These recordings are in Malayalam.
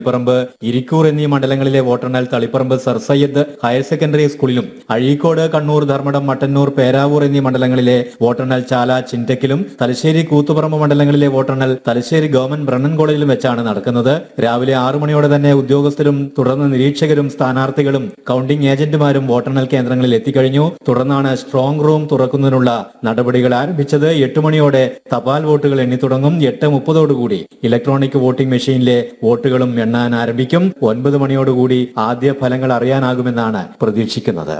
തളിപ്പറമ്പ് ഇരിക്കൂർ എന്നീ മണ്ഡലങ്ങളിലെ വോട്ടെണ്ണൽ Taliparamba sir Syed higher secondary സ്കൂളിലും അഴീക്കോട് കണ്ണൂർ ധർമ്മടം മട്ടന്നൂർ പേരാവൂർ എന്നീ മണ്ഡലങ്ങളിലെ വോട്ടെണ്ണൽ ചാല ചിൻറ്റക്കിലും തലശ്ശേരി കൂത്തുപറമ്പ് മണ്ഡലങ്ങളിലെ വോട്ടെണ്ണൽ തലശ്ശേരി ഗവൺമെന്റ് ബ്രണ്ണൻ കോളേജിലും വെച്ചാണ് നടക്കുന്നത് രാവിലെ ആറു മണിയോടെ തന്നെ ഉദ്യോഗസ്ഥരും തുടർന്ന് നിരീക്ഷകരും സ്ഥാനാർത്ഥികളും കൌണ്ടിംഗ് ഏജന്റുമാരും വോട്ടെണ്ണൽ കേന്ദ്രങ്ങളിൽ എത്തിക്കഴിഞ്ഞു തുടർന്നാണ് സ്ട്രോങ് റൂം തുറക്കുന്നതിനുള്ള നടപടികൾ ആരംഭിച്ചത് എട്ട് മണിയോടെ തപാൽ വോട്ടുകൾ എണ്ണി തുടങ്ങും എട്ട് മുപ്പതോടുകൂടി ഇലക്ട്രോണിക് വോട്ടിംഗ് മെഷീനിലെ വോട്ടുകളും എണ്ണാൻ ആരംഭിക്കും ഒൻപത് മണിയോടുകൂടി ആദ്യ ഫലങ്ങൾ അറിയാനാകുമെന്നാണ് പ്രതീക്ഷിക്കുന്നത്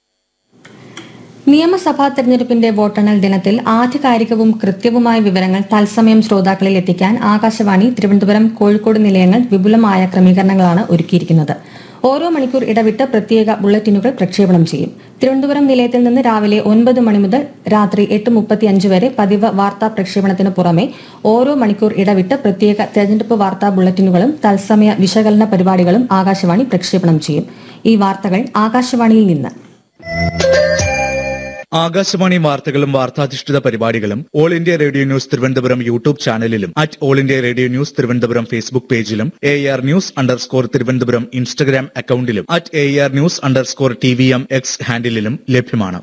നിയമസഭാ തെരഞ്ഞെടുപ്പിന്റെ വോട്ടെണ്ണൽ ദിനത്തിൽ ആധികാരികവും കൃത്യവുമായ വിവരങ്ങൾ തത്സമയം ശ്രോതാക്കളിൽ എത്തിക്കാൻ ആകാശവാണി തിരുവനന്തപുരം കോഴിക്കോട് നിലയങ്ങൾ വിപുലമായ ക്രമീകരണങ്ങളാണ് ഒരുക്കിയിരിക്കുന്നത് ഓരോ മണിക്കൂർ ഇടവിട്ട് പ്രത്യേക ബുള്ളറ്റിനുകൾ പ്രക്ഷേപണം ചെയ്യും തിരുവനന്തപുരം നിലയത്തിൽ നിന്ന് രാവിലെ ഒൻപത് മണി മുതൽ രാത്രി എട്ട് മുപ്പത്തിയഞ്ച് വരെ പതിവ് വാർത്താ പ്രക്ഷേപണത്തിന് പുറമെ ഓരോ മണിക്കൂർ ഇടവിട്ട് പ്രത്യേക തെരഞ്ഞെടുപ്പ് വാർത്താ ബുള്ളറ്റിനുകളും തത്സമയ വിശകലന പരിപാടികളും ആകാശവാണി പ്രക്ഷേപണം ചെയ്യും ഈ വാർത്തകൾ ആകാശവാണിയിൽ നിന്ന് ആകാശവാണി വാർത്തകളും വാർത്താധിഷ്ഠിത പരിപാടികളും all India radio news Thiruvananthapuram YouTube ചാനലിലും at all India radio news Thiruvananthapuram Facebook പേജിലും A R news underscore Thiruvananthapuram Instagram അക്കൌണ്ടിലും at A R news underscore T V M X ഹാൻഡിലും ലഭ്യമാണ്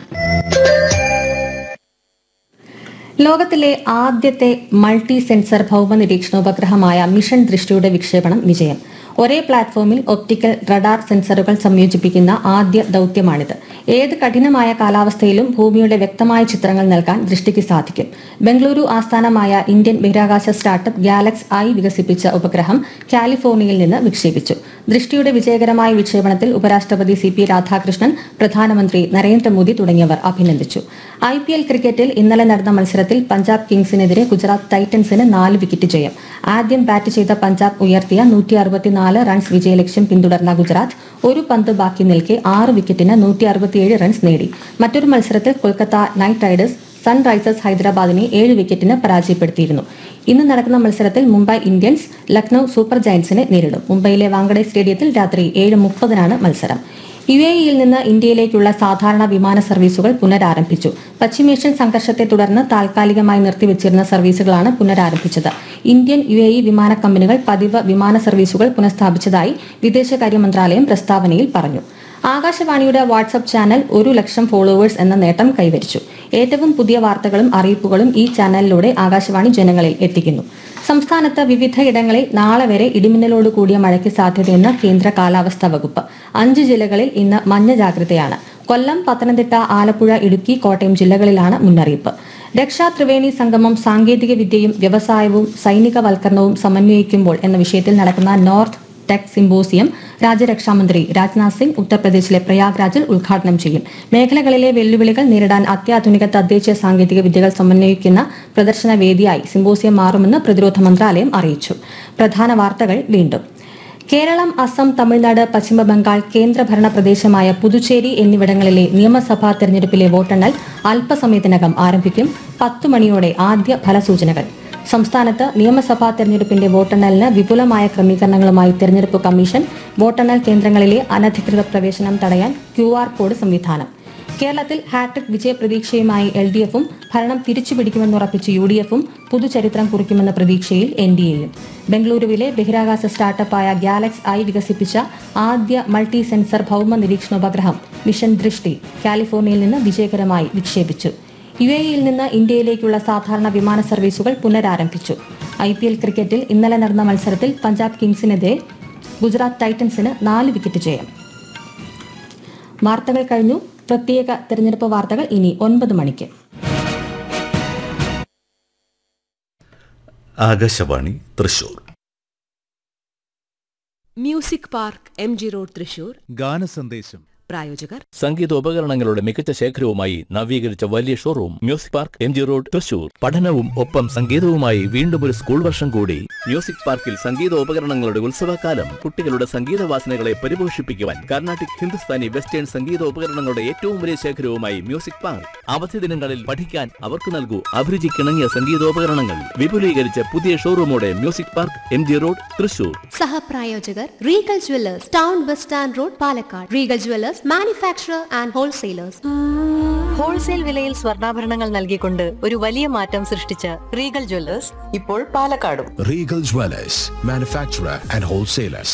ലോകത്തിലെ ആദ്യത്തെ മൾട്ടി സെൻസർ ഭൗമ നിരീക്ഷണോപഗ്രഹമായ മിഷൻ ദൃഷ്ടിയുടെ വിക്ഷേപണം വിജയം ഒരേ പ്ലാറ്റ്ഫോമിൽ ഒപ്റ്റിക്കൽ റഡാർ സെൻസറുകൾ സംയോജിപ്പിക്കുന്ന ആദ്യ ദൌത്യമാണിത് ഏത് കഠിനമായ കാലാവസ്ഥയിലും ഭൂമിയുടെ വ്യക്തമായ ചിത്രങ്ങൾ നൽകാൻ ദൃഷ്ടിക്ക് സാധിക്കും ബംഗളൂരു ആസ്ഥാനമായ ഇന്ത്യൻ ബഹിരാകാശ സ്റ്റാർട്ടപ്പ് ഗാലക്സ് ഐ വികസിപ്പിച്ച ഉപഗ്രഹം കാലിഫോർണിയയിൽ നിന്ന് വിക്ഷേപിച്ചു ദൃഷ്ടിയുടെ വിജയകരമായ വിക്ഷേപണത്തിൽ ഉപരാഷ്ട്രപതി സി പി രാധാകൃഷ്ണൻ പ്രധാനമന്ത്രി നരേന്ദ്രമോദി തുടങ്ങിയവർ അഭിനന്ദിച്ചു ഐ പി എൽ ക്രിക്കറ്റിൽ ഇന്നലെ നടന്ന മത്സരത്തിൽ പഞ്ചാബ് കിങ്സിനെതിരെ ഗുജറാത്ത് ടൈറ്റൻസിന് നാല് വിക്കറ്റ് ജയം ആദ്യം ബാറ്റ് ചെയ്ത പഞ്ചാബ് ഉയർത്തിയ നൂറ്റി അറുപത്തിനാല് റൺസ് വിജയലക്ഷ്യം പിന്തുടർന്ന ഗുജറാത്ത് ഒരു പന്ത് ബാക്കി നിൽക്കെ ആറ് വിക്കറ്റിന് നൂറ്റി അറുപത്തിയേഴ് റൺസ് നേടി മറ്റൊരു മത്സരത്തിൽ കൊൽക്കത്ത നൈറ്റ് റൈഡേഴ്സ് സൺറൈസേഴ്സ് ഹൈദരാബാദിനെ ഏഴ് വിക്കറ്റിന് പരാജയപ്പെടുത്തിയിരുന്നു ഇന്ന് നടക്കുന്ന മത്സരത്തിൽ മുംബൈ ഇന്ത്യൻസ് ലക്നൌ സൂപ്പർ ജയന്റ്സിനെ നേരിടും മുംബൈയിലെ വാങ്കഡെ സ്റ്റേഡിയത്തിൽ രാത്രി ഏഴ് മുപ്പതിനാണ് മത്സരം യു എ ഇയിൽ നിന്ന് ഇന്ത്യയിലേക്കുള്ള സാധാരണ വിമാന സർവീസുകൾ പുനരാരംഭിച്ചു പശ്ചിമേഷ്യൻ സംഘർഷത്തെ തുടർന്ന് താൽക്കാലികമായി നിർത്തിവച്ചിരുന്ന സർവീസുകളാണ് പുനരാരംഭിച്ചത് ഇന്ത്യൻ യു എ ഇ വിമാന കമ്പനികൾ പതിവ് വിമാന സർവീസുകൾ പുനഃസ്ഥാപിച്ചതായി വിദേശകാര്യ മന്ത്രാലയം പ്രസ്താവനയിൽ പറഞ്ഞു ആകാശവാണിയുടെ വാട്സ്ആപ്പ് ചാനൽ ഒരു ലക്ഷം ഫോളോവേഴ്സ് എന്ന നേട്ടം കൈവരിച്ചു ഏറ്റവും പുതിയ വാർത്തകളും അറിയിപ്പുകളും ഈ ചാനലിലൂടെ ആകാശവാണി ജനങ്ങളിൽ എത്തിക്കുന്നു സംസ്ഥാനത്ത് വിവിധയിടങ്ങളിൽ നാളെ വരെ ഇടിമിന്നലോട് കൂടിയ മഴയ്ക്ക് സാധ്യതയെന്ന് കേന്ദ്ര കാലാവസ്ഥാ വകുപ്പ് അഞ്ച് ജില്ലകളിൽ ഇന്ന് മഞ്ഞ ജാഗ്രതയാണ് കൊല്ലം പത്തനംതിട്ട ആലപ്പുഴ ഇടുക്കി കോട്ടയം ജില്ലകളിലാണ് മുന്നറിയിപ്പ് രക്ഷാ ത്രിവേണി സംഗമം സാങ്കേതിക വിദ്യയും വ്യവസായവും സൈനികവൽക്കരണവും സമന്വയിക്കുമ്പോൾ എന്ന വിഷയത്തിൽ നടക്കുന്ന നോർത്ത് ടെക് സിംബോസിയം രാജ്യരക്ഷാമന്ത്രി രാജ്നാഥ് സിംഗ് ഉത്തർപ്രദേശിലെ പ്രയാഗ്രാജിൽ ഉദ്ഘാടനം ചെയ്യും മേഖലകളിലെ വെല്ലുവിളികൾ നേരിടാൻ അത്യാധുനിക തദ്ദേശീയ സാങ്കേതിക വിദ്യകൾ സമന്വയിക്കുന്ന പ്രദർശന വേദിയായി സിംബോസിയം മാറുമെന്ന് പ്രതിരോധ മന്ത്രാലയം അറിയിച്ചു പ്രധാന വാർത്തകൾ വീണ്ടും കേരളം അസം തമിഴ്നാട് പശ്ചിമ ബംഗാൾ കേന്ദ്രഭരണ പ്രദേശമായ പുതുച്ചേരി എന്നിവിടങ്ങളിലെ നിയമസഭാ തെരഞ്ഞെടുപ്പിലെ വോട്ടെണ്ണൽ അല്പസമയത്തിനകം ആരംഭിക്കും പത്തു മണിയോടെ ആദ്യ ഫലസൂചനകൾ സംസ്ഥാനത്ത് നിയമസഭാ തെരഞ്ഞെടുപ്പിന്റെ വോട്ടെണ്ണലിന് വിപുലമായ ക്രമീകരണങ്ങളുമായി തെരഞ്ഞെടുപ്പ് കമ്മീഷൻ വോട്ടെണ്ണൽ കേന്ദ്രങ്ങളിലെ അനധികൃത പ്രവേശനം തടയാൻ ക്യു ആർ കോഡ് സംവിധാനം കേരളത്തിൽ ഹാട്രിക് വിജയപ്രതീക്ഷയുമായി എൽ ഡി എഫും ഭരണം തിരിച്ചുപിടിക്കുമെന്നുറപ്പിച്ച് യു ഡി എഫും പുതുചരിത്രം കുറിക്കുമെന്ന പ്രതീക്ഷയിൽ എൻ ഡി എയും ബംഗളൂരുവിലെ ബഹിരാകാശ സ്റ്റാർട്ടപ്പായ ഗാലക്സ് ഐ വികസിപ്പിച്ച ആദ്യ മൾട്ടി സെൻസർ ഭൗമ നിരീക്ഷണോപഗ്രഹം മിഷൻ ദൃഷ്ടി കാലിഫോർണിയയിൽ നിന്ന് വിജയകരമായി വിക്ഷേപിച്ചു യു എ ഇയിൽ നിന്ന് ഇന്ത്യയിലേക്കുള്ള സാധാരണ വിമാന സർവീസുകൾ പുനരാരംഭിച്ചു ഐ പി എൽ ക്രിക്കറ്റിൽ ഇന്നലെ നടന്ന മത്സരത്തിൽ പഞ്ചാബ് കിങ്സിനെതിരെ ഗുജറാത്ത് ടൈറ്റൻസിന് നാല് വിക്കറ്റ് ജയം വാർത്തകൾ കഴിഞ്ഞു പ്രത്യേക തെരഞ്ഞെടുപ്പ് വാർത്തകൾ ഇനി ഒൻപത് മണിക്ക് Akashvani Thrissur music park M G road Thrissur ഗാനസന്ദേശം പ്രായോജകർ സംഗീതോപകരണങ്ങളുടെ മികച്ച ശേഖരവുമായി നവീകരിച്ച വലിയ showroom music park M G road Thrissur പഠനവും ഒപ്പം സംഗീതവുമായി വീണ്ടും ഒരു സ്കൂൾ വർഷം കൂടി മ്യൂസിക് പാർക്കിൽ സംഗീതോപകരണങ്ങളുടെ ഉത്സവകാലം കുട്ടികളുടെ സംഗീത വാസനകളെ പരിപോഷിപ്പിക്കുവാൻ കർണാട്ടിക് ഹിന്ദുസ്ഥാനി വെസ്റ്റേൺ സംഗീതോപകരണങ്ങളുടെ ഏറ്റവും വലിയ ശേഖരവുമായി മ്യൂസിക് പാർക്ക് അവധി ദിനങ്ങളിൽ പഠിക്കാൻ അവർക്ക് നൽകൂ അഭിരുചിക്കിണങ്ങിയ സംഗീതോപകരണങ്ങൾ വിപുലീകരിച്ച പുതിയ ഷോറൂമോടെ music park M G road Thrissur സഹപ്രായോജകർ Regal jewellers town bus stand road Palakkad Regal jewellers manufacturer and wholesalers wholesale വിലയിൽ സ്വർണ്ണാഭരണങ്ങൾ നൽകിക്കൊണ്ട് ഒരു വലിയ മാറ്റം സൃഷ്ടിച്ച റീഗൽ ജ്വല്ലേഴ്സ് ഇപ്പോൾ പാലക്കാടും Regal Dwellers, manufacturer and wholesalers.